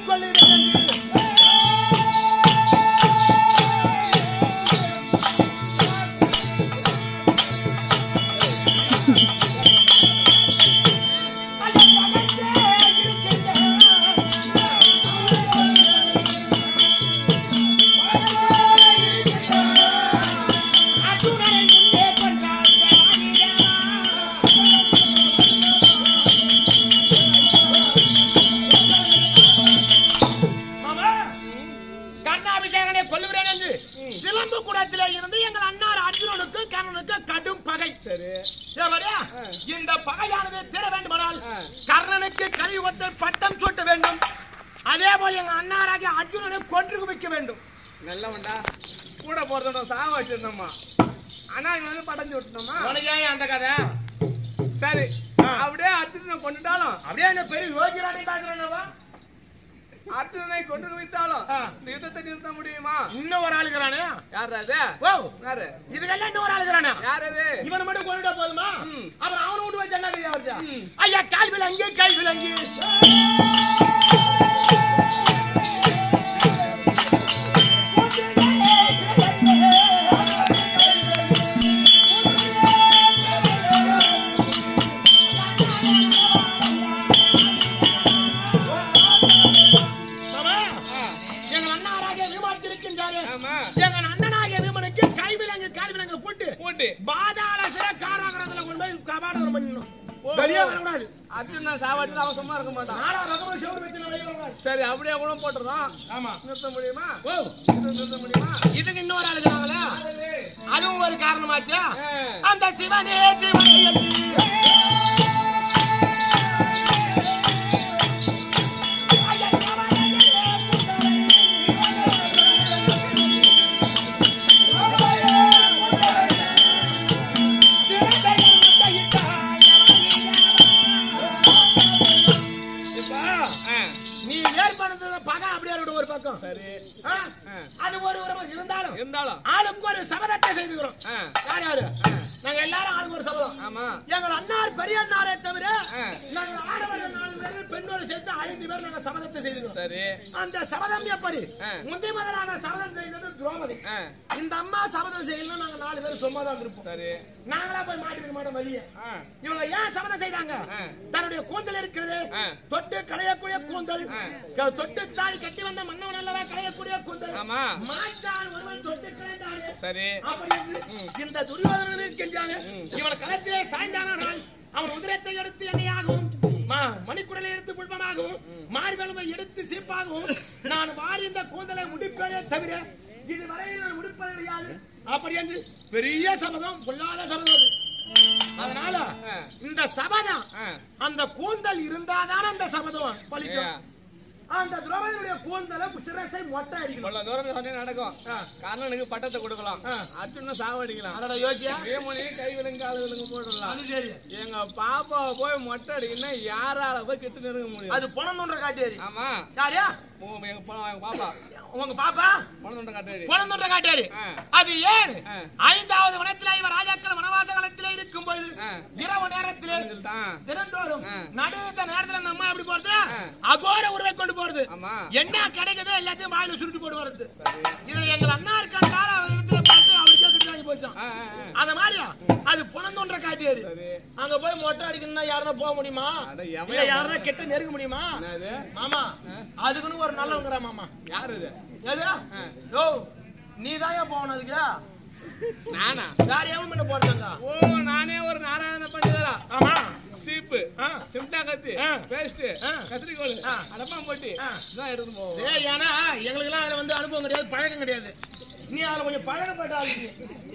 கொள்ளுகிறேன் மாமா, கர்ணாபிஷேகனை கொல்லுகிறேன் என்று சிலம்பு குடத்திலே இருந்து எங்கள் அண்ணார் அர்ஜுனனுக்கு கர்ணனுக்கு கடும் பகை சரி எவரே? இந்த பகையானது தீர வேண்டுமானால் ஆ. கர்ணனுக்கு கலியுகத்தை பட்டம் சூட்ட வேண்டும் அதே போல் எங்க அண்ணாராகிய அர்ஜுனனை கொன்று குவிக்க வேண்டும் நல்லவன்டா கூட போறதோட சாவ வச்சிருந்தோம்மா ஆனா இவன் வந்து படைஞ்சு விட்டோமா உனக்கு ஏன் அந்த கதை சரி ஆ. அப்படியே அர்ஜுனனை கொண்டுட்டாலும் அப்படியே என்ன பெரிய யோகிராணி பாக்குறேன்னவா அர்ஜுனனை கொண்டு வைத்தாலும் ஆ. இந்த யுத்தத்தை நிறுத்த முடியுமா இன்னும் ஒரு ஆளுகிறானே யார் அது ஓ யாரு இதுக்கெல்லாம் இன்னும் ஒரு ஆளுகிறானே யார் அது இவனை மட்டும் கொண்டுட்டா போதுமா ம். அப்புறம் அவனை விட்டு வச்சு என்ன கையா வருது ம். ஐயா கால் விலங்கு கை விலங்கு மாமா, எங்கள் அண்ணாராகிய விமானத்தில் இருக்கின்றாரே ஆமா எங்கள் அண்ணனாகிய விமனுக்கு கை விலங்கு கால் விலங்கு போட்டு போட்டு பாதாள சிற காராகிரகத்துல கொண்டு போய் கபாடம் பண்ணணும் ஓ. வெளியே வரக்கூடாது அர்ஜுனன் சாவடிச்சு அவன் சும்மா இருக்க மாட்டான் நாடா ரகமும் செவரு வச்சு வெளியே வரக்கூடாது சரி அப்படியே கூட போட்டுறோம் ஆமா நிறுத்த முடியுமா ஓ நிறுத்த நிறுத்த முடியுமா இதுக்கு இன்னொரு ஆள் இருக்கிறாங்களே அதுவும் ஒரு காரணமாச்சு ஆ. அந்த சிவனே சிவனே என்று. ஐயா, சிவனே, இப்ப ஆ, நீ ஏற்படுத்த பகை அப்படியே இருக்கட்டும் ஒரு பக்கம் சரி ஆ? ஆ. அது ஒரு உறவு இருந்தாலும் இருந்தாலும் ஆளுக்கு ஒரு சபதத்தை செய்துக்கிறோம் ஆ, யார் யாரு ஆ. நாங்க எல்லாரும் ஆளுக்கு ஒரு சபதம் ஆமா எங்கள் அண்ணார் பெரிய அண்ணாரே தவிர ஆ. நாங்கள் ஆடவர் நாலு பேர் பெண்ணோடு சேர்த்து ஐந்து பேர் நாங்க சபதத்தை செய்துக்கிறோம் சரி அந்த சபதம் எப்படி ஆ. முந்தி முதலான சபதம் செய்தது துரோபதி ஆ, இந்த அம்மா சபதம் செய்யலாம் நாங்க நாலு பேர் சும்மா தான் இருப்போம் சரி நாங்களா போய் மாட்டிருக்க மாட்டோம் வெளியே ஆ, இவங்க ஏன் சபதம் செய்தாங்க ஆ. தன்னுடைய கூந்தல் இருக்கிறது ஆ. தொட்டு களையக்கூடிய கூந்தல் ஆ. க- தொட்டு தாலி கட்டி வந்த மன்னவன் அல்லவா களையக்கூடிய கூந்தல் ஆமா மாற்றான் ஒருவன் தொட்டு களைந்தானே சரி அப்படி என்று இந்த துரியோதனன் இருக்கின்றானே இவன் களத்திலே சாய்ந்தானால் அவன் உதிரத்தை எடுத்து எண்ணெயாகவும் மா- மணிக்குடலை எடுத்து புஷ்பமாகவும் மார்பெலும்பை எடுத்து சீப்பாகவும் நான் வாரி இந்த கூந்தலை முடிப்பதே தவிர இதுவரை நான் முடிப்பது கிடையாது அப்படி என்று பெரிய சபதம் பொல்லாத சபதம் அது. அதனால ஆ. இந்த சபதம் ஆ, அந்த கூந்தல் இருந்தாதான் அந்த சபதம் ஏ, பலிக்கும் அந்த திரௌபதியுடைய கூந்தலை சிரசை மொட்டை அடிக்கணும் இவ்வளவு தூரம் சொன்னே நடக்கும் ஆ. கர்ணனுக்கு பட்டத்தை கொடுக்கலாம் ஆ. அர்ஜுனன் சாவடிக்கலாம் அதோட யோக்கியா வீமணி கை விலங்கு கால விலங்கு போட்டுடலாம் அது சரி எங்க பாப்பாவை போய் மொட்டை அடிக்கணும்னா யாரால போய் கிட்ட நெருங்க முடியும் அது பணம் காட்டேரி ஆமா யாரியா உங்க எங்க பா- எங்க பாப்பா உங்க பாப்பா பணம் காட்டாடி பணம் காட்டாரு ஆ. அது ஏன் ஆ. ஐந்தாவது வனத்திலே இவர் ராஜாக்கள் வனவாச காலத்திலே இருக்கும் பொழுது ஆ. இரவு நேரத்திலே சொல்லிட்டான் தினந்தோறும் ஆ. நடுத்த நேரத்துல நம்ம எப்படி போறது ஆ. அகோர உருவை கொண்டு போறது ஆமா என்ன கிடைக்குதோ எல்லாத்தையும் வாயில சுருட்டு போட்டு வருது சரி இதுல எங்கள் அண்ணா இருக்காண்டால அவர் இடத்துல பார்த்து அவருக்கே கிட்ட வாங்கி போச்சான் ஆ, ஆ, ஆ. அத மாதிரியா அது புனந்தோன்ற காட்டியாரு சரி அங்க போய் மொட்டை அடிக்கணும்னா யாருன்னா போக முடியுமா அட, எவன் இல்ல யாருன்னா கிட்ட நெருங்க முடியுமா என்னது மாமா அதுக்குன்னு ஒரு நல்லவங்கிற மாமா யாரு இது எது யோ நீ தான் போகணும் அதுக்கு நானா வேற எவன் பண்ண போட்டாங்க ஓ நானே ஒரு நாராயண பண்டிதரா ஆமா சீப்பு ஆ. சிம்டா கத்தி ஆ. பேஸ்ட் ஆ. கத்திரிக்கோல் ஆ. அடப்பா போட்டி ஆ. இதான் எடுத்து போவோம் ஏய் ஏன்னா எங்களுக்கெல்லாம் அதுல வந்து அனுபவம் கிடையாது பழக்கம் கிடையாது நீ அதுல கொஞ்சம் பழகப்பட்ட ஆளுக்கு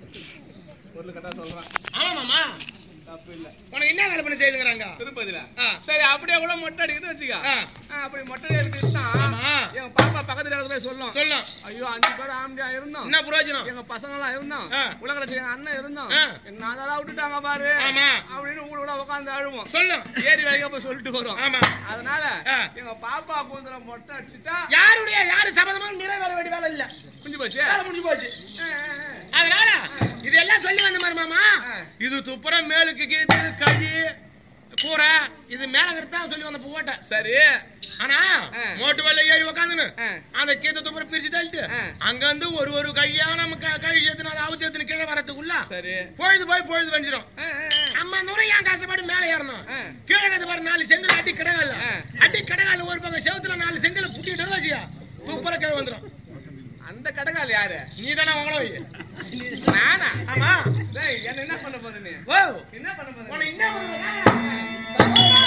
பொருள் கட்டா சொல்றேன் ஆமா மாமா தப்பு இல்ல உனக்கு என்ன வேலை பண்ணி செய்துங்கிறாங்க திருப்பதில ஆ. சரி அப்படியே கூட மொட்டை அடிக்கிறது வச்சுக்க ஆ. ஆ, அப்படி மொட்டை அடிச்சுட்டா ஆமா. என் பாப்பா பக்கத்துல இடத்துல போய் சொல்லும் சொல்லும் ஐயோ அஞ்சு பேர் ஆம்பியா இருந்தோம் என்ன பிரயோஜனம் எங்க பசங்க எல்லாம் இருந்தோம் ஆ. உலகத்துல எங்க அண்ணன் இருந்தோம் ஆ. எங்க அதெல்லாம் விட்டுட்டாங்க பாரு ஆமா. அப்படின்னு ஊட கூட உட்காந்து அழுவோம் சொல்லும் ஏறி வரைக்கும் போய் சொல்லிட்டு வரும் ஆமா அதனால ஆ. எங்க பாப்பா கூந்தல மொட்டை அடிச்சுட்டா யாருடைய யாரு சபதமும் நிறைவேற வேண்டிய வேலை இல்ல குஞ்சு போச்சு வேலை முடிஞ்சு போச்சு ஆ, ஆ, ஆ. அதனால இதெல்லாம் சொல்லி வந்த மாதிரி மாமா ஆ. இது துப்புரம் மேலுக்கு கீது கழி கூரை இது மேல தான் சொல்லி வந்த போட்ட சரி ஆனா ஆ. மோட்டு வெள்ள ஏறி எடுத்துன்னு ஆ. அந்த கீத்த துப்புற பிரிச்சு தள்ளிட்டு ஆ. அங்க வந்து ஒரு ஒரு கையா நம்ம க- கழி எடுத்து நாலு அவுத்து எடுத்துன்னு கீழே வரதுக்குள்ள சரி பொழுது போய் பொழுது வெஞ்சிரும் ஆ, ஆ, அம்மா நூறு ஏன் கஷ்டப்பட்டு மேலே ஏறணும் ஆ. கீழே இருக்கிறது பாரு நாலு செங்கல் அடி கிடகால ஆ. அடி கிடகால ஒரு பக்கம் செவத்துல நாலு செங்கல் புட்டிட்டு வச்சியா துப்புற கீழே வந்துரும் அந்த கடகால் யாரு நீ தானே உங்கள வை நானா ஆமா டேய் என்ன என்ன பண்ண போற நீ ஓ என்ன பண்ண போற உனக்கு என்ன பண்ணுவ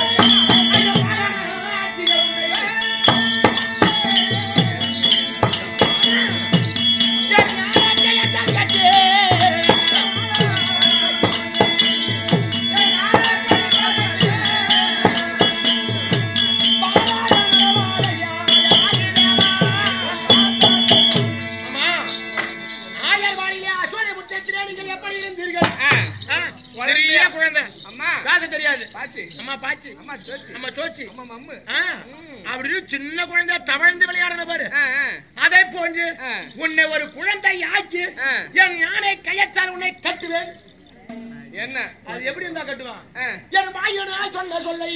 அம்மா, ஆயர்வாடியிலே அசோலை புத்தகத்திலே நீங்கள் எப்படி இருந்தீர்கள்? ஆ, ஆ, சிறிய குழந்தை அம்மா பேச தெரியாது பாச்சி அம்மா பாச்சு அம்மா சோச்சு அம்மா சோச்சு அம்மா மம்மு ஆ, அப்படின்னு சின்ன குழந்தை தவழ்ந்து விளையாடுற பாரு ஆ, ஆ. அதை போன்று ஆ. உன்னை ஒரு குழந்தை ஆக்கி ஆ. என் ஞானை கையத்தால் உன்னை கட்டுவேன் என்ன அது எப்படி இருந்தா கட்டுவான் ஆ. என் வாயனா சொன்ன சொல்லை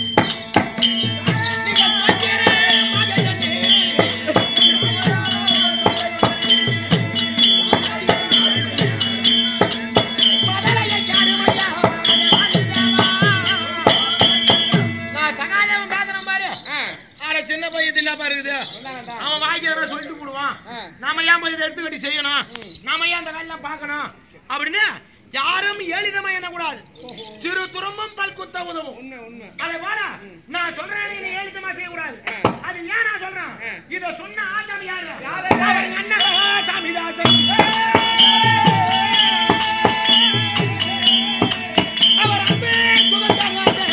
நீங்கள் கேட்கிறே மகையனே. மதலையை சாருமையா, ஆதிதேவா. நான் சகாதேவன் பேசுறேன் பாரு ஆ, ஆட சின்ன பையன் தின்னா பாருக்குது அதான்டா. அவன் வாய்க்கிறத சொல்லிட்டு போடுவான் ஆ. நாம ஏன் போய் இதை எடுத்துக்கட்டி செய்யணும் நாம ஏன் அந்த வேலை பார்க்கணும் அப்படின்னு யாரும் எளிதமா எண்ணக்கூடாது சிறு துரும்பும் பல் குத்த உதவும் உண்மை உண்மை அதை போல நான் சொல்றேன் நீ எளிதமா செய்யக்கூடாது அது ஏன் நான் சொல்றேன் இத சொன்ன ஆட்டம் யாரு யாரு? அவர் அண்ணன் சாமிதாசன் அவர் அன்பே குகந்தராஜன்.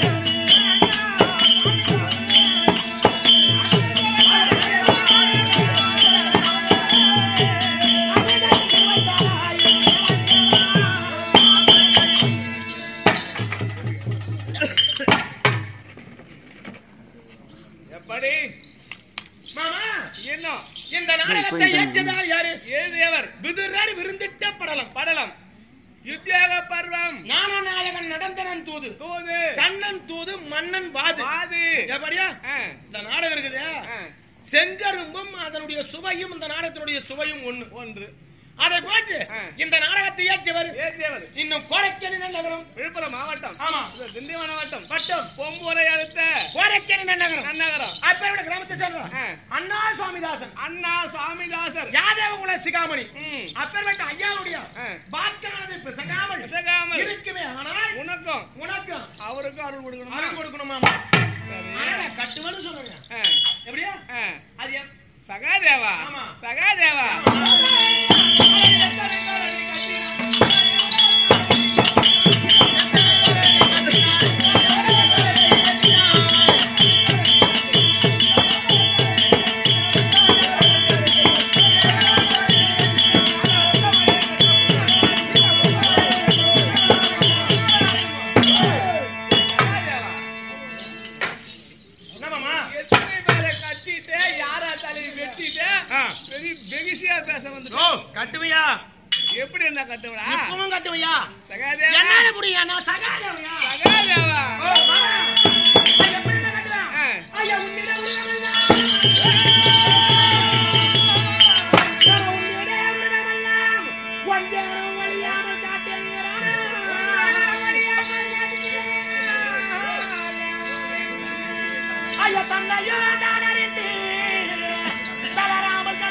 எப்படி மாமா என்ன இந்த நாடகத்தை ஏற்றதால் யாரு எழுதியவர் விதுரர் விருந்திட்ட படலம் படலம் யுத்தியாக பருவம் ஞானநாயகன் நடந்தனன் தூது தூது கண்ணன் தூது மன்னன் வாது பாது எப்படியா ஆ, இந்த நாடகம் இருக்குது ஆ, செங்கரும்பும் அதனுடைய சுவையும் இந்த நாடகத்தினுடைய சுவையும் ஒண்ணு ஒன்று அதை போட்டு ஆ. இந்த நாடகத்தை ஏற்றவர் எழுதியவர் இன்னும் கோரைக்கணி நகரம் விழுப்புரம் மாவட்டம் ஆமா. இது திண்டிவனம் மாவட்டம் வட்டம் பொம்புரை அடுத்த கோரைக்கணி நகரம் நன்னகரம் அப்பேரோட கிராமத்தை சேர்ந்தோம் ஆ. அண்ணா சுவாமிதாசன் அண்ணா சாமிதாசர் யாதவ குல சிகாமணி ம். அப்பேற்பட்ட ஐயாவுடைய ஆ. வாக்கானது பிசகாமல் பிசகாமல் இருக்குமே ஆனால் உனக்கும் உனக்கும் அவருக்கும் அருள் கொடுக்கணும் அருள் கொடுக்கணுமாமா சரி. ஆனா கட்டுமன்னு சொல்லுங்க ஆ, எப்படியா ஆ. அது எப்- சகாதேவா ஆமா. சகாதேவா சகாதேவா. என்னமாமா எத்தனை பேரை கட்டிட்டு யாரா தலையை வெட்டிட்டு ஆ. பெரிய பெகிசியா பேச ஓ வந்து கட்டுவையா எப்படி என்ன கட்டுவடா இப்பவும் கட்டுவையா சகாதேவா என்னால முடியும் நான் சகாதேவையா சகாதேவா ஓ மாமா அது எப்படி நான் கட்டுவேன் ஆ. ஐயா உன்னிடம் உள்ளவெல்லாம் உன்னிடம் உள்ளவெல்லாம் ஒன்றேனும் வழியாமல் காட்டுகிறான். ஐயா தந்தையோ நான் அறிந்து தளராமல்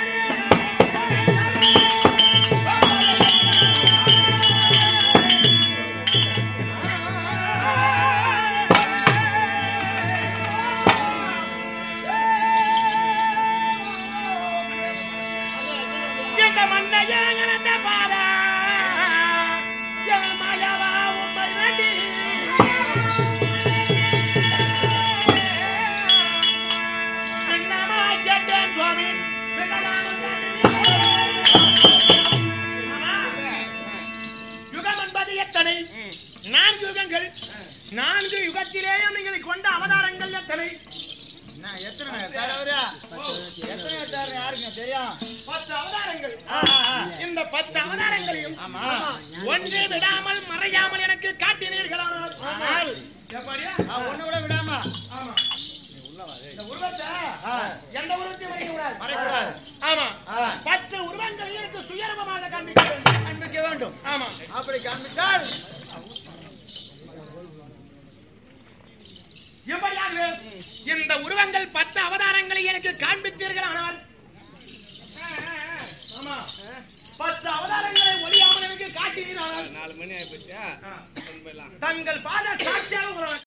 இந்த மண்ணையே இழந்த பாரா என் மாயவா உம்மை வேண்டி பின்னமா கேட்டேன் சுவாமி பின்னலாமல் காட்டுவீர். யுகம் என்பது எத்தனை நான்கு யுகங்கள் நான்கு யுகத்திலேயும் நீங்கள் கொண்ட அவதாரங்கள் எத்தனை நான் எத்தனை தலைவரா எத்தனை எடுத்தாரு யாருங்க தெரியும் பத்து அவதாரங்கள் ஆ, ஆ, ஆ. இந்த பத்து அவதாரங்களையும் ஆமா. ஒன்றே விடாமல் மறையாமல் எனக்கு காட்டினீர்களானால் ஆனால் எப்படியா? ஒண்ணு கூட விடாம ஆமா. இந்த உருவத்தை ஆ. எந்த உருவத்தையும் மறைக்க கூடாது மறைக்கூடாது. ஆமா ஆ. பத்து உருவங்களை எனக்கு சுயரூபமாக காண்பிக்க வேண்டும் காண்பிக்க வேண்டும் ஆமா அப்படி காண்பித்தால் இப்படியாக இந்த உருவங்கள் பத்து அவதாரங்களை எனக்கு காண்பித்தீர்கள் ஆனால் ஆமா பத்து அவதாரங்களை ஒளியாமல் எனக்கு காட்டினீர்கள் நாலு மணி ஆயிப்போச்சா போயிடலாம் தங்கள் பாத சாட்சியாக உருவம்